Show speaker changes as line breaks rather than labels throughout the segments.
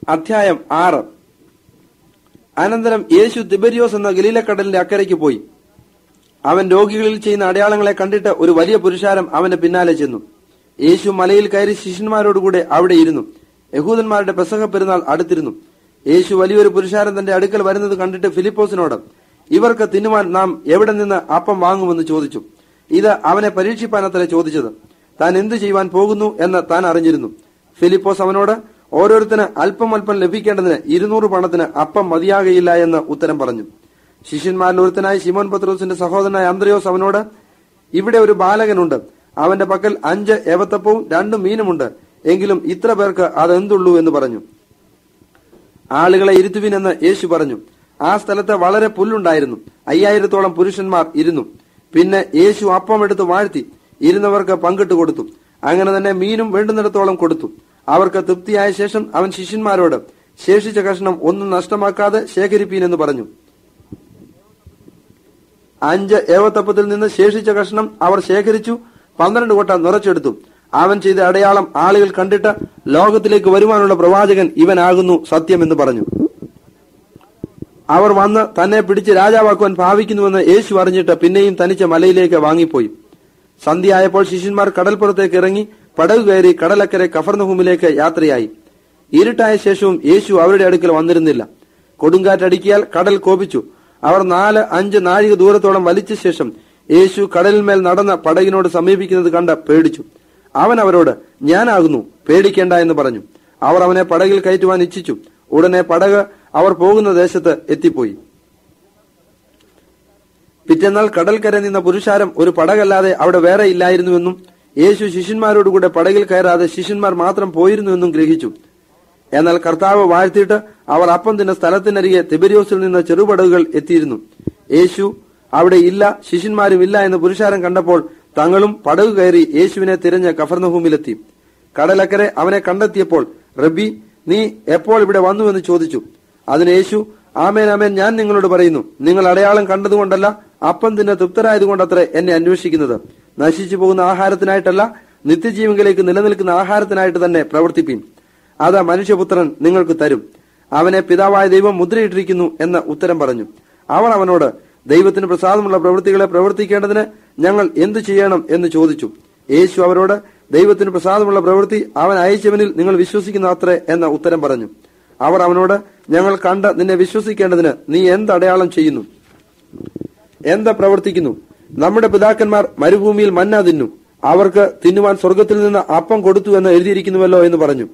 അധ്യായം ആറ് അനന്തരം യേശു തിബരിയോസ് എന്ന ഗലീലക്കടലിന്റെ അക്കരയ്ക്ക് പോയി അവൻ രോഗികളിൽ ചെയ്യുന്ന അടയാളങ്ങളെ കണ്ടിട്ട് ഒരു വലിയ പുരുഷാരം അവന്റെ പിന്നാലെ ചെന്നു യേശു മലയിൽ കയറി ശിഷ്യന്മാരോടുകൂടെ അവിടെ ഇരുന്നു യഹൂദന്മാരുടെ പെസഹ പെരുന്നാൾ അടുത്തിരുന്നു യേശു വലിയൊരു പുരുഷാരം തന്റെ അടുക്കൽ വരുന്നത് കണ്ടിട്ട് ഫിലിപ്പോസിനോട് ഇവർക്ക് തിന്നുവാൻ നാം എവിടെ നിന്ന് അപ്പം വാങ്ങുമെന്ന് ചോദിച്ചു ഇത് അവനെ പരീക്ഷിപ്പാനത്രേ ചോദിച്ചത് താൻ എന്തു ചെയ്യുവാൻ പോകുന്നു എന്ന് താൻ അറിഞ്ഞിരുന്നു ഫിലിപ്പോസ് അവനോട് ഓരോരുത്തന് അല്പം അല്പം ലഭിക്കേണ്ടതിന് ഇരുന്നൂറ് പണത്തിന് അപ്പം മതിയാകയില്ല എന്ന് ഉത്തരം പറഞ്ഞു ശിഷ്യന്മാരിൽ ഒരുത്തനായ ശിമോൻ പത്രോസിന്റെ സഹോദരനായ അന്ത്രയോസ് അവനോട് ഇവിടെ ഒരു ബാലകനുണ്ട് അവന്റെ പക്കൽ അഞ്ച് ഏവത്തപ്പവും രണ്ടു മീനുമുണ്ട് എങ്കിലും ഇത്ര പേർക്ക് അതെന്തുള്ളൂ എന്ന് പറഞ്ഞു ആളുകളെ ഇരുത്തുവിനെന്ന് യേശു പറഞ്ഞു ആ സ്ഥലത്ത് വളരെ പുല്ലുണ്ടായിരുന്നു അയ്യായിരത്തോളം പുരുഷന്മാർ ഇരുന്നു പിന്നെ യേശു അപ്പം എടുത്ത് വാഴ്ത്തി ഇരുന്നവർക്ക് പങ്കിട്ട് കൊടുത്തു അങ്ങനെ തന്നെ മീനും വേണ്ടുന്നിടത്തോളം കൊടുത്തു അവർക്ക് തൃപ്തിയായ ശേഷം അവൻ ശിഷ്യന്മാരോട് ശേഷിച്ച കഷ്ണം ഒന്നും നഷ്ടമാക്കാതെ ശേഖരിപ്പീനെന്ന് പറഞ്ഞു അഞ്ച് ഏവത്തപ്പത്തിൽ നിന്ന് ശേഷിച്ച കഷ്ണം അവർ ശേഖരിച്ചു പന്ത്രണ്ട് കൊട്ട നിറച്ചെടുത്തു അവൻ ചെയ്ത അടയാളം ആളുകൾ കണ്ടിട്ട് ലോകത്തിലേക്ക് വരുവാനുള്ള പ്രവാചകൻ ഇവനാകുന്നു സത്യമെന്ന് പറഞ്ഞു അവർ വന്ന് തന്നെ പിടിച്ച് രാജാവാക്കുവാൻ ഭാവിക്കുന്നുവെന്ന് യേശു അറിഞ്ഞിട്ട് പിന്നെയും തനിച്ച് മലയിലേക്ക് വാങ്ങിപ്പോയി സന്ധ്യയായപ്പോൾ ശിഷ്യന്മാർ കടൽപ്പുറത്തേക്ക് ഇറങ്ങി പടകു കയറി കടലക്കരെ കഫർനഹൂമിലേക്ക് യാത്രയായി ഇരുട്ടായ ശേഷവും യേശു അവരുടെ അടുക്കൽ വന്നിരുന്നില്ല കൊടുങ്കാറ്റടിക്കിയാൽ കടൽ കോപിച്ചു അവർ നാല് അഞ്ച് നാഴിക ദൂരത്തോളം വലിച്ച ശേഷം യേശു കടലിന്മേൽ നടന്ന പടകിനോട് സമീപിക്കുന്നത് കണ്ട് പേടിച്ചു അവൻ അവരോട് ഞാനാകുന്നു പേടിക്കേണ്ട എന്ന് പറഞ്ഞു അവർ അവനെ പടകിൽ കയറ്റുവാൻ ഇച്ഛിച്ചു ഉടനെ പടക് അവർ പോകുന്ന ദേശത്ത് എത്തിപ്പോയി പിറ്റേന്നാൾ കടൽക്കര നിന്ന പുരുഷാരം ഒരു പടകല്ലാതെ അവിടെ വേറെ ഇല്ലായിരുന്നുവെന്നും യേശു ശിഷ്യന്മാരോടുകൂടെ പടകിൽ കയറാതെ ശിഷ്യന്മാർ മാത്രം പോയിരുന്നുവെന്നും ഗ്രഹിച്ചു എന്നാൽ കർത്താവ് വാഴ്ത്തിയിട്ട് അവർ അപ്പം തിന്ന സ്ഥലത്തിനരികെ തിബരിയോസിൽ നിന്ന് ചെറുപടകുകൾ എത്തിയിരുന്നു യേശു അവിടെ ഇല്ല ശിഷ്യന്മാരും ഇല്ല എന്ന് പുരുഷാരം കണ്ടപ്പോൾ തങ്ങളും പടകു കയറി യേശുവിനെ തിരഞ്ഞ് കഫർനഹൂമിലെത്തി കടലക്കരെ അവനെ കണ്ടെത്തിയപ്പോൾ റബ്ബി നീ എപ്പോൾ ഇവിടെ വന്നുവെന്ന് ചോദിച്ചു അതിന് യേശു ആമേൻ ആമേൻ ഞാൻ നിങ്ങളോട് പറയുന്നു നിങ്ങൾ അടയാളം കണ്ടതുകൊണ്ടല്ല അപ്പം തിന്നെ തൃപ്തരായതുകൊണ്ടത്രേ എന്നെ അന്വേഷിക്കുന്നത് നശിച്ചു പോകുന്ന ആഹാരത്തിനായിട്ടല്ല നിത്യജീവങ്കിലേക്ക് നിലനിൽക്കുന്ന ആഹാരത്തിനായിട്ട് തന്നെ പ്രവർത്തിപ്പീൻ അത് മനുഷ്യപുത്രൻ നിങ്ങൾക്ക് തരും അവനെ പിതാവായ ദൈവം മുദ്രയിട്ടിരിക്കുന്നു എന്ന് ഉത്തരം പറഞ്ഞു അവർ അവനോട് ദൈവത്തിന് പ്രസാദമുള്ള പ്രവൃത്തികളെ പ്രവർത്തിക്കേണ്ടതിന് ഞങ്ങൾ എന്തു ചെയ്യണം എന്ന് ചോദിച്ചു യേശു അവരോട് ദൈവത്തിന് പ്രസാദമുള്ള പ്രവൃത്തി അവൻ അയച്ചവനിൽ നിങ്ങൾ വിശ്വസിക്കുന്ന അത്രേ എന്ന ഉത്തരം പറഞ്ഞു അവർ അവനോട് ഞങ്ങൾ കണ്ട് നിന്നെ വിശ്വസിക്കേണ്ടതിന് നീ എന്ത് അടയാളം ചെയ്യുന്നു എന്ത് പ്രവർത്തിക്കുന്നു നമ്മുടെ പിതാക്കന്മാർ മരുഭൂമിയിൽ മന്ന തിന്നു അവർക്ക് തിന്നുവാൻ സ്വർഗത്തിൽ നിന്ന് അപ്പം കൊടുത്തു എന്ന് എഴുതിയിരിക്കുന്നുവല്ലോ എന്ന് പറഞ്ഞു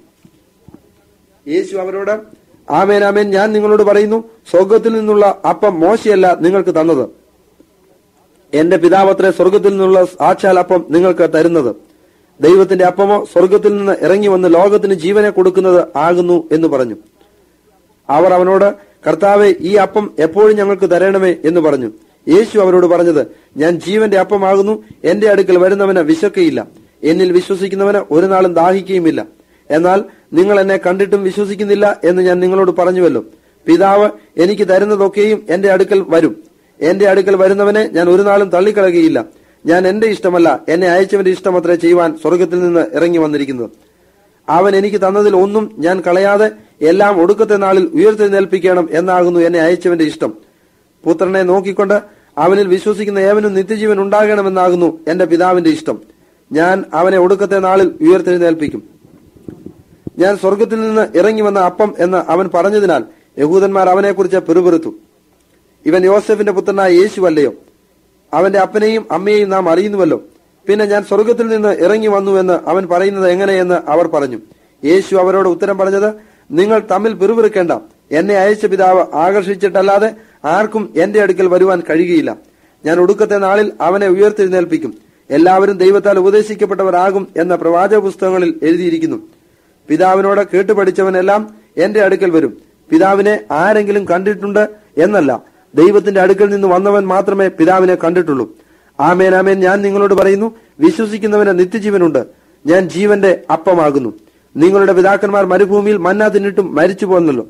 യേശു അവരോട് ആമേൻ ആമേൻ ഞാൻ നിങ്ങളോട് പറയുന്നു സ്വർഗത്തിൽ നിന്നുള്ള അപ്പം മോശയല്ല നിങ്ങൾക്ക് തന്നത് എന്റെ പിതാവത്രെ സ്വർഗത്തിൽ നിന്നുള്ള സാക്ഷാൽ അപ്പം നിങ്ങൾക്ക് തരുന്നത് ദൈവത്തിന്റെ അപ്പമോ സ്വർഗത്തിൽ നിന്ന് ഇറങ്ങി വന്ന് ലോകത്തിന് ജീവനെ കൊടുക്കുന്നത് ആകുന്നു എന്ന് പറഞ്ഞു അവർ അവനോട് കർത്താവെ ഈ അപ്പം എപ്പോഴും ഞങ്ങൾക്ക് തരണമേ എന്ന് പറഞ്ഞു യേശു അവരോട് പറഞ്ഞത് ഞാൻ ജീവന്റെ അപ്പമാകുന്നു എന്റെ അടുക്കൽ വരുന്നവന് വിശക്കയില്ല എന്നിൽ വിശ്വസിക്കുന്നവന് ഒരു നാളും ദാഹിക്കുകയുമില്ല എന്നാൽ നിങ്ങൾ എന്നെ കണ്ടിട്ടും വിശ്വസിക്കുന്നില്ല എന്ന് ഞാൻ നിങ്ങളോട് പറഞ്ഞുവല്ലോ പിതാവ് എനിക്ക് തരുന്നതൊക്കെയും എന്റെ അടുക്കൽ വരും എന്റെ അടുക്കൽ വരുന്നവനെ ഞാൻ ഒരു നാളും തള്ളിക്കളയുകയില്ല ഞാൻ എന്റെ ഇഷ്ടമല്ല എന്നെ അയച്ചവന്റെ ഇഷ്ടമത്രേ ചെയ്യുവാൻ സ്വർഗത്തിൽ നിന്ന് ഇറങ്ങി വന്നിരിക്കുന്നത് അവൻ എനിക്ക് തന്നതിൽ ഒന്നും ഞാൻ കളയാതെ എല്ലാം ഒടുക്കത്തെ നാളിൽ ഉയർത്തെഴുന്നേൽപ്പിക്കണം എന്നാകുന്നു എന്നെ അയച്ചവന്റെ ഇഷ്ടം പുത്രനെ നോക്കിക്കൊണ്ട് അവനിൽ വിശ്വസിക്കുന്ന ഏവനും നിത്യജീവൻ ഉണ്ടാകണമെന്നാകുന്നു എന്റെ പിതാവിന്റെ ഇഷ്ടം ഞാൻ അവനെ ഒടുക്കത്തെ നാളിൽ ഉയർത്തെഴുന്നേൽപ്പിക്കും ഞാൻ സ്വർഗത്തിൽ നിന്ന് ഇറങ്ങി വന്ന അപ്പം എന്ന് അവൻ പറഞ്ഞതിനാൽ യഹൂദന്മാർ അവനെക്കുറിച്ച് പെറുപെറുത്തു ഇവൻ യോസഫിന്റെ പുത്രനായ യേശു അല്ലയോ അവന്റെ അപ്പനെയും അമ്മയെയും നാം അറിയുന്നുവല്ലോ പിന്നെ ഞാൻ സ്വർഗത്തിൽ നിന്ന് ഇറങ്ങി വന്നു എന്ന് അവൻ പറയുന്നത് എങ്ങനെയെന്ന് അവർ പറഞ്ഞു യേശു അവരോട് ഉത്തരം പറഞ്ഞത് നിങ്ങൾ തമ്മിൽ പിറുപിറുക്കേണ്ട എന്നെ അയച്ച പിതാവ് ആകർഷിച്ചിട്ടല്ലാതെ ആർക്കും എന്റെ അടുക്കൽ വരുവാൻ കഴിയുകയില്ല ഞാൻ ഒടുക്കത്തെ നാളിൽ അവനെ ഉയർത്തെഴുന്നേൽപ്പിക്കും എല്ലാവരും ദൈവത്താൽ ഉപദേശിക്കപ്പെട്ടവരാകും എന്ന പ്രവാചക പുസ്തകങ്ങളിൽ എഴുതിയിരിക്കുന്നു പിതാവിനോട് കേട്ടുപഠിച്ചവനെല്ലാം എന്റെ അടുക്കൽ വരും പിതാവിനെ ആരെങ്കിലും കണ്ടിട്ടുണ്ട് എന്നല്ല ദൈവത്തിന്റെ അടുക്കൽ നിന്ന് വന്നവൻ മാത്രമേ പിതാവിനെ കണ്ടിട്ടുള്ളൂ ആമേൻ ആമേൻ ഞാൻ നിങ്ങളോട് പറയുന്നു വിശ്വസിക്കുന്നവന് നിത്യജീവനുണ്ട് ഞാൻ ജീവന്റെ അപ്പമാകുന്നു നിങ്ങളുടെ പിതാക്കന്മാർ മരുഭൂമിയിൽ മന്ന തിന്നിട്ടും മരിച്ചു പോന്നല്ലോ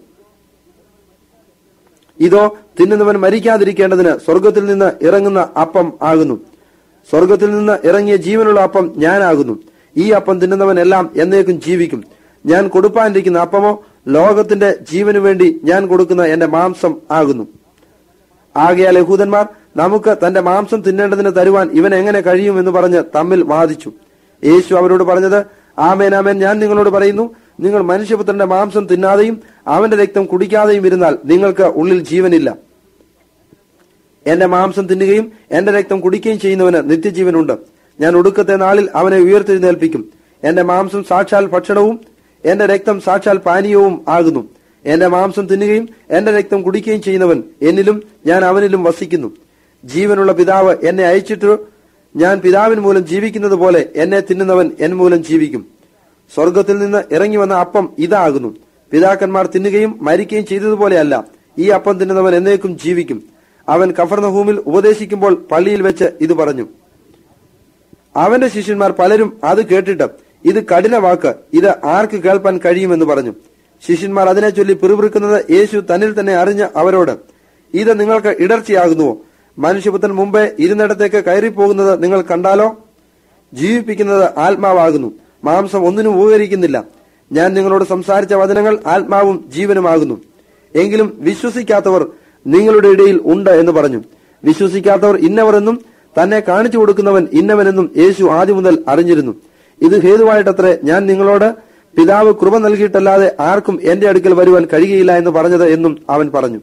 ഇതോ തിന്നുന്നവൻ മരിക്കാതിരിക്കേണ്ടതിന് സ്വർഗത്തിൽ നിന്ന് ഇറങ്ങുന്ന അപ്പം ആകുന്നു സ്വർഗത്തിൽ നിന്ന് ഇറങ്ങിയ ജീവനുള്ള അപ്പം ഞാനാകുന്നു ഈ അപ്പം തിന്നുന്നവൻ എല്ലാം എന്നേക്കും ജീവിക്കും ഞാൻ കൊടുപ്പാനിരിക്കുന്ന അപ്പമോ ലോകത്തിന്റെ ജീവനു വേണ്ടി ഞാൻ കൊടുക്കുന്ന എന്റെ മാംസം ആകുന്നു ആകയാൽ യഹൂദന്മാർ നമുക്ക് തന്റെ മാംസം തിന്നേണ്ടതിന് തരുവാൻ ഇവൻ എങ്ങനെ കഴിയുമെന്ന് പറഞ്ഞ് തമ്മിൽ വാദിച്ചു യേശു അവരോട് പറഞ്ഞത് ആമേൻ ആമേൻ ഞാൻ നിങ്ങളോട് പറയുന്നു നിങ്ങൾ മനുഷ്യപുത്രന്റെ മാംസം തിന്നാതെയും അവന്റെ രക്തം കുടിക്കാതെയും ഇരുന്നാൽ നിങ്ങൾക്ക് ഉള്ളിൽ ജീവനില്ല എന്റെ മാംസം തിന്നുകയും എന്റെ രക്തം കുടിക്കുകയും ചെയ്യുന്നവന് നിത്യജീവനുണ്ട് ഞാൻ ഒടുക്കത്തെ നാളിൽ അവനെ ഉയർത്തെഴുന്നേൽപ്പിക്കും എന്റെ മാംസം സാക്ഷാൽ ഭക്ഷണവും എന്റെ രക്തം സാക്ഷാൽ പാനീയവും ആകുന്നു എന്റെ മാംസം തിന്നുകയും എന്റെ രക്തം കുടിക്കുകയും ചെയ്യുന്നവൻ എന്നിലും ഞാൻ അവനിലും വസിക്കുന്നു ജീവനുള്ള പിതാവ് എന്നെ അയച്ചിട്ട് ഞാൻ പിതാവിന് മൂലം ജീവിക്കുന്നത് പോലെ എന്നെ തിന്നുന്നവൻ എൻ മൂലം ജീവിക്കും സ്വർഗത്തിൽ നിന്ന് ഇറങ്ങി വന്ന അപ്പം ഇതാകുന്നു പിതാക്കന്മാർ തിന്നുകയും മരിക്കുകയും ചെയ്തതുപോലെയല്ല ഈ അപ്പം തിന്നുന്നവൻ എന്നേക്കും ജീവിക്കും അവൻ കഫർനഹൂമിൽ ഉപദേശിക്കുമ്പോൾ പള്ളിയിൽ വെച്ച് ഇത് പറഞ്ഞു അവന്റെ ശിഷ്യന്മാർ പലരും അത് കേട്ടിട്ട് ഇത് കഠിന വാക്ക് ഇത് ആർക്ക് കേൾപ്പാൻ കഴിയുമെന്ന് പറഞ്ഞു ശിഷ്യന്മാർ അതിനെ ചൊല്ലി പിറുപിറുക്കുന്നത് യേശു തന്നിൽ തന്നെ അറിഞ്ഞ് അവരോട് ഇത് നിങ്ങൾക്ക് ഇടർച്ചയാകുന്നുവോ മനുഷ്യപുത്രൻ മുമ്പേ ഇരുന്നിടത്തേക്ക് കയറിപ്പോകുന്നത് നിങ്ങൾ കണ്ടാലോ ജീവിപ്പിക്കുന്നത് ആത്മാവാകുന്നു മാംസം ഒന്നിനും ഉപകരിക്കുന്നില്ല ഞാൻ നിങ്ങളോട് സംസാരിച്ച വചനങ്ങൾ ആത്മാവും ജീവനുമാകുന്നു എങ്കിലും വിശ്വസിക്കാത്തവർ നിങ്ങളുടെ ഇടയിൽ ഉണ്ട് എന്ന് പറഞ്ഞു വിശ്വസിക്കാത്തവർ ഇന്നവർ എന്നും തന്നെ കാണിച്ചു കൊടുക്കുന്നവൻ ഇന്നവനെന്നും യേശു ആദ്യം മുതൽ അറിഞ്ഞിരുന്നു ഇത് ഹേതുവായിട്ടത്രേ ഞാൻ നിങ്ങളോട് പിതാവ് കൃപ നൽകിയിട്ടല്ലാതെ ആർക്കും എന്റെ അടുക്കൽ വരുവാൻ കഴിയുകയില്ല എന്ന് പറഞ്ഞത് എന്നും അവൻ പറഞ്ഞു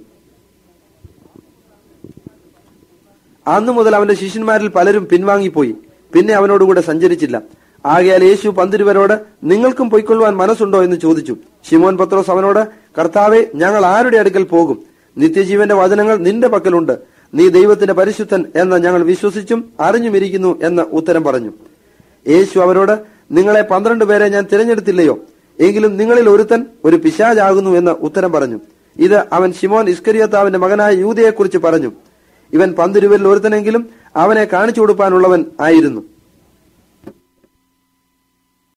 അന്നു മുതൽ അവന്റെ ശിഷ്യന്മാരിൽ പലരും പിൻവാങ്ങിപ്പോയി പിന്നെ അവനോടുകൂടെ സഞ്ചരിച്ചില്ല ആകയാൽ യേശു പന്തിരുവരോട് നിങ്ങൾക്കും പൊയ്ക്കൊള്ളുവാൻ മനസ്സുണ്ടോ എന്ന് ചോദിച്ചു ശിമോൻ പത്രോസ് അവനോട് കർത്താവെ ഞങ്ങൾ ആരുടെ അടുക്കൽ പോകും നിത്യജീവന്റെ വചനങ്ങൾ നിന്റെ പക്കലുണ്ട് നീ ദൈവത്തിന്റെ പരിശുദ്ധൻ എന്ന് ഞങ്ങൾ വിശ്വസിച്ചും അറിഞ്ഞുമിരിക്കുന്നു എന്ന് ഉത്തരം പറഞ്ഞു യേശു അവരോട് നിങ്ങളെ പന്ത്രണ്ട് പേരെ ഞാൻ തിരഞ്ഞെടുത്തില്ലയോ എങ്കിലും നിങ്ങളിൽ ഒരുത്തൻ ഒരു പിശാചാകുന്നു എന്ന് ഉത്തരം പറഞ്ഞു ഇത് അവൻ ശിമോൻ ഇസ്കരിയത്താവിന്റെ മകനായ യൂതയെക്കുറിച്ച് പറഞ്ഞു ഇവൻ പന്തിരുവരിൽ ഒരുത്തനെങ്കിലും അവനെ കാണിച്ചു കൊടുപ്പാനുള്ളവൻ ആയിരുന്നു